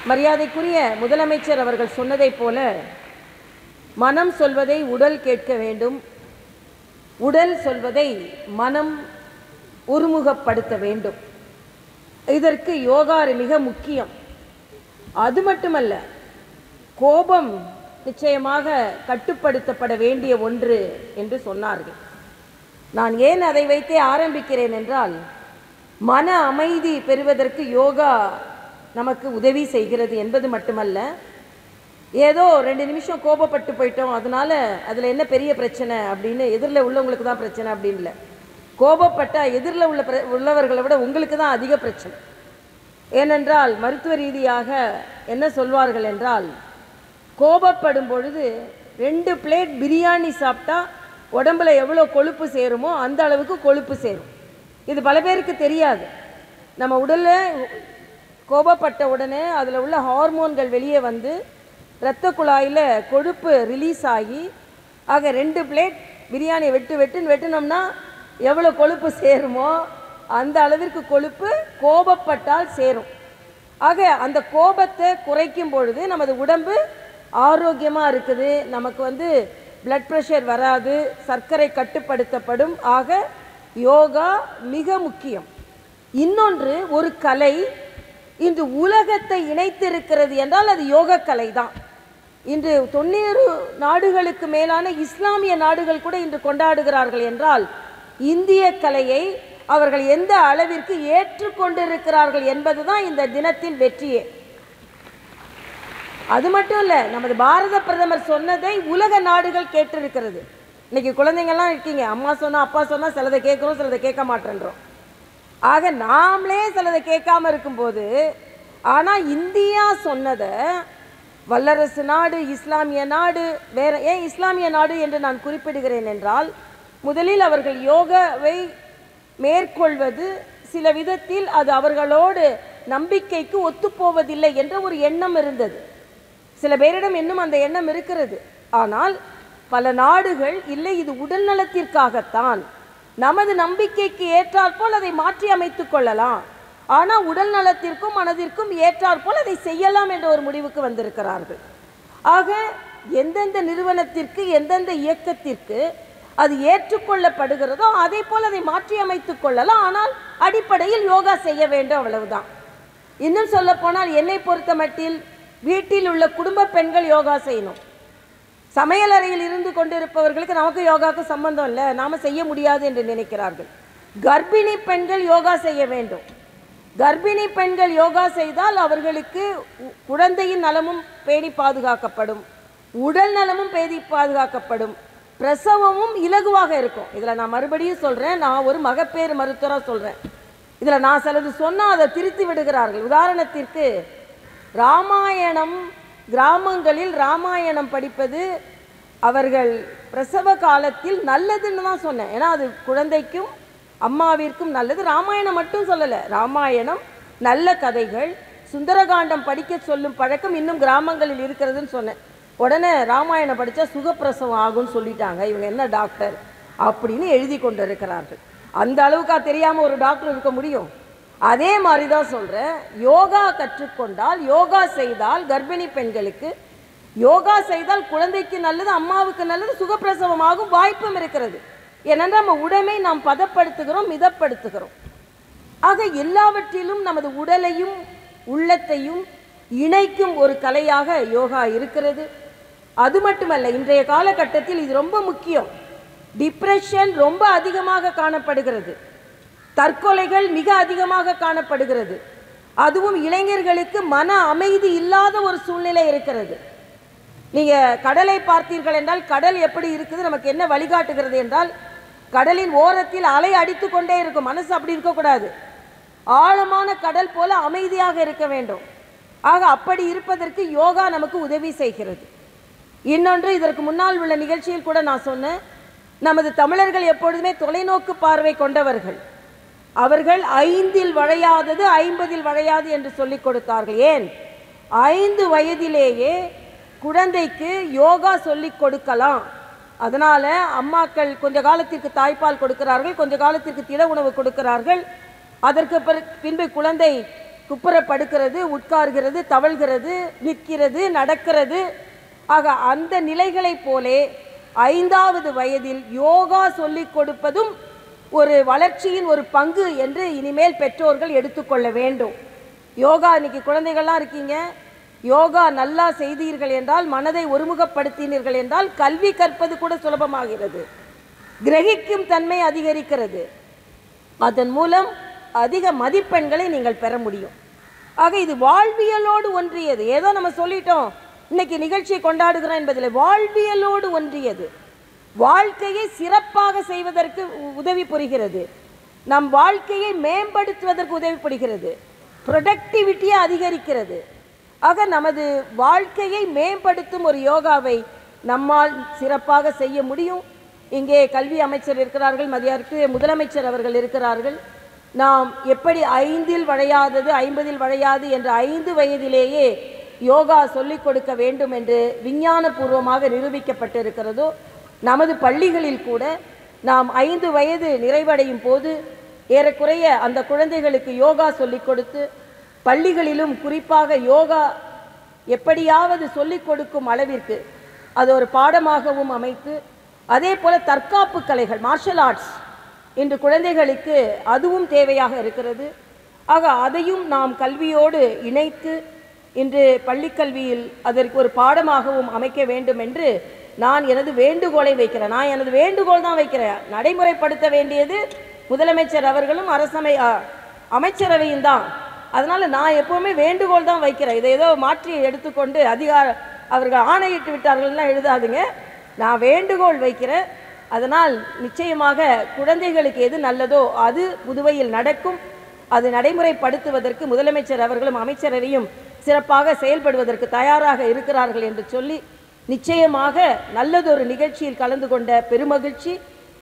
மரியாதைக்குரிய முதலமைச்சர் அவர்கள் சொன்னதைப் போல மனம் சொல்வதை உடல் கேட்க வேண்டும் உடல் சொல்வதை மனம் ஒருமுகப்படுத்த வேண்டும் இதற்கு யோகா மிக முக்கியம் அது மட்டுமல்ல கோபம் நிச்சயமாக கட்டுப்படுத்தப்பட வேண்டிய ஒன்று என்று சொன்னார்கள் நான் ஏன் அதை வைத்தே ஆரம்பிக்கிறேன் என்றால் மன அமைதி பெறுவதற்கு யோகா நமக்கு உதவி செய்கிறது என்பது மட்டுமல்ல ஏதோ ரெண்டு நிமிஷம் கோபப்பட்டு போயிட்டோம் அதனால அதில் என்ன பெரிய பிரச்சனை அப்படின்னு எதிரில் உள்ளவங்களுக்கு தான் பிரச்சனை அப்படின்னு இல்லை கோபப்பட்டா எதிரில் உள்ள பிர- உள்ளவர்களை விட உங்களுக்கு தான் அதிக பிரச்சனை ஏனென்றால் மருத்துவ ரீதியாக என்ன சொல்வார்கள் என்றால் கோபப்படும் பொழுது ரெண்டு பிளேட் பிரியாணி சாப்பிட்டா உடம்புல எவ்வளோ கொழுப்பு சேருமோ அந்த அளவுக்கு கொழுப்பு சேரும் இது பல பேருக்கு தெரியாது நம்ம உடலில் கோபப்பட்ட உடனே அதில் உள்ள ஹார்மோன்கள் வெளியே வந்து இரத்த குழாயில் கொழுப்பு ரிலீஸ் ஆகி ஆக ரெண்டு பிளேட் பிரியாணி வெட்டு வெட்டுன்னு வெட்டினோம்னா எவ்வளோ கொழுப்பு சேருமோ அந்த அளவிற்கு கொழுப்பு கோபப்பட்டால் சேரும் ஆக அந்த கோபத்தை குறைக்கும் பொழுது நமது உடம்பு ஆரோக்கியமாக இருக்குது நமக்கு வந்து blood pressure வராது சர்க்கரை கட்டுப்படுத்தப்படும் ஆக யோகா மிக முக்கியம் இன்னொன்று ஒரு கலை இன்று உலகத்தை இணைத்திருக்கிறது என்றால் அது யோக கலை தான் இன்று தொண்ணூறு நாடுகளுக்கு மேலான இஸ்லாமிய நாடுகள் கூட இன்று கொண்டாடுகிறார்கள் என்றால் இந்திய கலையை அவர்கள் எந்த அளவிற்கு ஏற்றுக்கொண்டிருக்கிறார்கள் என்பதுதான் இந்த தினத்தின் வெற்றியே அது மட்டும் இல்லை நமது பாரத பிரதமர் சொன்னதை உலக நாடுகள் கேட்டிருக்கிறது இன்னைக்கு குழந்தைங்கள்லாம் இருக்கீங்க அம்மா சொன்னா அப்பா சொன்னா சிலதை கேட்குறோம் சிலதை கேட்க மாட்டேன்றோம் ஆக நாமளே சிலதை கேட்காம இருக்கும்போது ஆனால் இந்தியா சொன்னதை வல்லரசு நாடு இஸ்லாமிய நாடு வேற ஏன் இஸ்லாமிய நாடு என்று நான் குறிப்பிடுகிறேன் என்றால் முதலில் அவர்கள் யோகாவை மேற்கொள்வது சில விதத்தில் அது அவர்களோடு நம்பிக்கைக்கு ஒத்துப்போவதில்லை என்ற ஒரு எண்ணம் இருந்தது சில பேரிடம் இன்னும் அந்த எண்ணம் இருக்கிறது ஆனால் பல நாடுகள் இல்லை இது உடல் நலத்திற்காகத்தான் நமது நம்பிக்கைக்கு ஏற்றாற்போல் அதை மாற்றி அமைத்துக் கொள்ளலாம் ஆனால் உடல் நலத்திற்கும் மனதிற்கும் ஏற்றாற்போல் அதை செய்யலாம் என்ற ஒரு முடிவுக்கு வந்திருக்கிறார்கள் ஆக எந்தெந்த நிறுவனத்திற்கு எந்தெந்த இயக்கத்திற்கு அது ஏற்றுக்கொள்ளப்படுகிறதோ அதே போல் அதை மாற்றி அமைத்துக் கொள்ளலாம் ஆனால் அடிப்படையில் யோகா செய்ய வேண்டும் அவ்வளவுதான் இன்னும் சொல்ல போனால் என்னை பொறுத்த மட்டில் வீட்டில் உள்ள குடும்ப பெண்கள் யோகா செய்யணும் சமையலறையில் இருந்து கொண்டிருப்பவர்களுக்கு நமக்கு யோகாவுக்கு சம்பந்தம் இல்லை நாம செய்ய முடியாது என்று நினைக்கிறார்கள் கர்ப்பிணி பெண்கள் யோகா செய்ய வேண்டும் கர்ப்பிணி பெண்கள் யோகா செய்தால் அவர்களுக்கு உ- குழந்தையின் நலமும் பேணி பாதுகாக்கப்படும் உடல் நலமும் பேணி பாதுகாக்கப்படும் பிரசவமும் இலகுவாக இருக்கும் இதில் நான் மறுபடியும் சொல்கிறேன் நான் ஒரு மகப்பேறு மருத்துவராக சொல்கிறேன் இதில் நான் சிலது சொன்னால் அதை திருத்தி விடுகிறார்கள் உதாரணத்திற்கு ராமாயணம் கிராமங்களில் ராமாயணம் படிப்பது அவர்கள் பிரசவ காலத்தில் நல்லதுன்னு தான் சொன்னேன் ஏன்னா அது குழந்தைக்கும் அம்மாவிற்கும் நல்லது ராமாயணம் மட்டும் சொல்லலை ராமாயணம் நல்ல கதைகள் சுந்தரகாண்டம் படிக்க சொல்லும் பழக்கம் இன்னும் கிராமங்களில் இருக்கிறதுன்னு சொன்னேன் உடனே ராமாயணம் படித்தா சுகப்பிரசவம் ஆகும்னு சொல்லிட்டாங்க இவங்க என்ன டாக்டர் அப்படின்னு எழுதி கொண்டு இருக்கிறார்கள் அந்த அளவுக்கா தெரியாமல் ஒரு டாக்டர் இருக்க முடியும் அதே மாதிரி தான் சொல்கிறேன் யோகா கற்றுக்கொண்டால் யோகா செய்தால் கர்ப்பிணி பெண்களுக்கு யோகா செய்தால் குழந்தைக்கு நல்லது அம்மாவுக்கு நல்லது சுகப்பிரசவமாகும் வாய்ப்பும் இருக்கிறது ஏனென்றால் நம்ம உடமை நாம் பதப்படுத்துகிறோம் மிதப்படுத்துகிறோம் ஆக எல்லாவற்றிலும் நமது உடலையும் உள்ளத்தையும் இணைக்கும் ஒரு கலையாக யோகா இருக்கிறது அது மட்டுமல்ல இன்றைய காலகட்டத்தில் இது ரொம்ப முக்கியம் டிப்ரெஷன் ரொம்ப அதிகமாக காணப்படுகிறது தற்கொலைகள் மிக அதிகமாக காணப்படுகிறது அதுவும் இளைஞர்களுக்கு மன அமைதி இல்லாத ஒரு சூழ்நிலை இருக்கிறது நீங்க கடலை பார்த்தீர்கள் என்றால் கடல் எப்படி இருக்குது நமக்கு என்ன வழிகாட்டுகிறது என்றால் கடலின் ஓரத்தில் அலை அடித்து கொண்டே இருக்கும் மனசு அப்படி இருக்கக்கூடாது ஆழமான கடல் போல அமைதியாக இருக்க வேண்டும் ஆக அப்படி இருப்பதற்கு யோகா நமக்கு உதவி செய்கிறது இன்னொன்று இதற்கு முன்னால் உள்ள நிகழ்ச்சியில் கூட நான் சொன்னேன் நமது தமிழர்கள் எப்பொழுதுமே தொலைநோக்கு பார்வை கொண்டவர்கள் அவர்கள் ஐந்தில் வளையாதது ஐம்பதில் வளையாது என்று சொல்லிக் கொடுத்தார்கள் ஏன் ஐந்து வயதிலேயே குழந்தைக்கு யோகா சொல்லிக் கொடுக்கலாம் அதனால அம்மாக்கள் கொஞ்ச காலத்திற்கு தாய்ப்பால் கொடுக்கிறார்கள் கொஞ்ச காலத்திற்கு திட உணவு கொடுக்கிறார்கள் அதற்கு பிற- பின்பு குழந்தை குப்புற படுக்கிறது உட்கார்கிறது தவழ்கிறது நிற்கிறது நடக்கிறது ஆக அந்த நிலைகளைப் போலே ஐந்தாவது வயதில் யோகா சொல்லிக் கொடுப்பதும் ஒரு வளர்ச்சியின் ஒரு பங்கு என்று இனிமேல் பெற்றோர்கள் எடுத்துக்கொள்ள வேண்டும் யோகா இன்னைக்கு குழந்தைகள்லாம் இருக்கீங்க யோகா நல்லா செய்தீர்கள் என்றால் மனதை ஒருமுகப்படுத்தினீர்கள் என்றால் கல்வி கற்பது கூட சுலபமாகிறது கிரகிக்கும் தன்மை அதிகரிக்கிறது அதன் மூலம் அதிக மதிப்பெண்களை நீங்கள் பெற முடியும் ஆக இது வாழ்வியலோடு ஒன்றியது ஏதோ நம்ம சொல்லிட்டோம் இன்னைக்கு நிகழ்ச்சியை கொண்டாடுகிறோம் என்பதில் வாழ்வியலோடு ஒன்றியது வாழ்க்கையை சிறப்பாக செய்வதற்கு உ- உதவி புரிகிறது நம் வாழ்க்கையை மேம்படுத்துவதற்கு உதவி புரிகிறது ப்ரொடக்டிவிட்டியை அதிகரிக்கிறது ஆக நமது வாழ்க்கையை மேம்படுத்தும் ஒரு யோகாவை நம்மால் சிறப்பாக செய்ய முடியும் இங்கே கல்வி அமைச்சர் இருக்கிறார்கள் மதியாருக்கு முதலமைச்சர் அவர்கள் இருக்கிறார்கள் நாம் எப்படி ஐந்தில் வளையாதது ஐம்பதில் வளையாது என்ற ஐந்து வயதிலேயே யோகா சொல்லிக் கொடுக்க வேண்டும் என்று விஞ்ஞானபூர்வமாக நிரூபிக்கப்பட்டிருக்கிறதோ நமது பள்ளிகளில் கூட நாம் ஐந்து வயது நிறைவடையும் போது ஏறக்குறைய அந்த குழந்தைகளுக்கு யோகா சொல்லிக் கொடுத்து பள்ளிகளிலும் குறிப்பாக யோகா எப்படியாவது சொல்லிக் கொடுக்கும் அளவிற்கு அது ஒரு பாடமாகவும் அமைத்து அதே போல தற்காப்பு கலைகள் மார்ஷல் ஆர்ட்ஸ் இன்று குழந்தைகளுக்கு அதுவும் தேவையாக இருக்கிறது ஆக அதையும் நாம் கல்வியோடு இணைத்து இன்று பள்ளிக்கல்வியில் அதற்கு ஒரு பாடமாகவும் அமைக்க வேண்டும் என்று நான் எனது வேண்டுகோளை வைக்கிறேன் நான் எனது வேண்டுகோள் தான் வைக்கிறேன் நடைமுறைப்படுத்த வேண்டியது முதலமைச்சர் அவர்களும் அரசமை அ, அமைச்சரவையும் தான் அதனால நான் எப்பவுமே வேண்டுகோள் தான் வைக்கிறேன் இதை ஏதோ மாற்றி எடுத்துக்கொண்டு அதிகார அவர்கள் ஆணையிட்டு விட்டார்கள்லாம் எழுதாதுங்க நான் வேண்டுகோள் வைக்கிறேன் அதனால் நிச்சயமாக குழந்தைகளுக்கு எது நல்லதோ அது புதுவையில் நடக்கும் அது நடைமுறைப்படுத்துவதற்கு முதலமைச்சர் அவர்களும் அமைச்சரவையும் சிறப்பாக செயல்படுவதற்கு தயாராக இருக்கிறார்கள் என்று சொல்லி நிச்சயமாக நல்லதொரு நிகழ்ச்சியில் கலந்து கொண்ட பெருமகிழ்ச்சி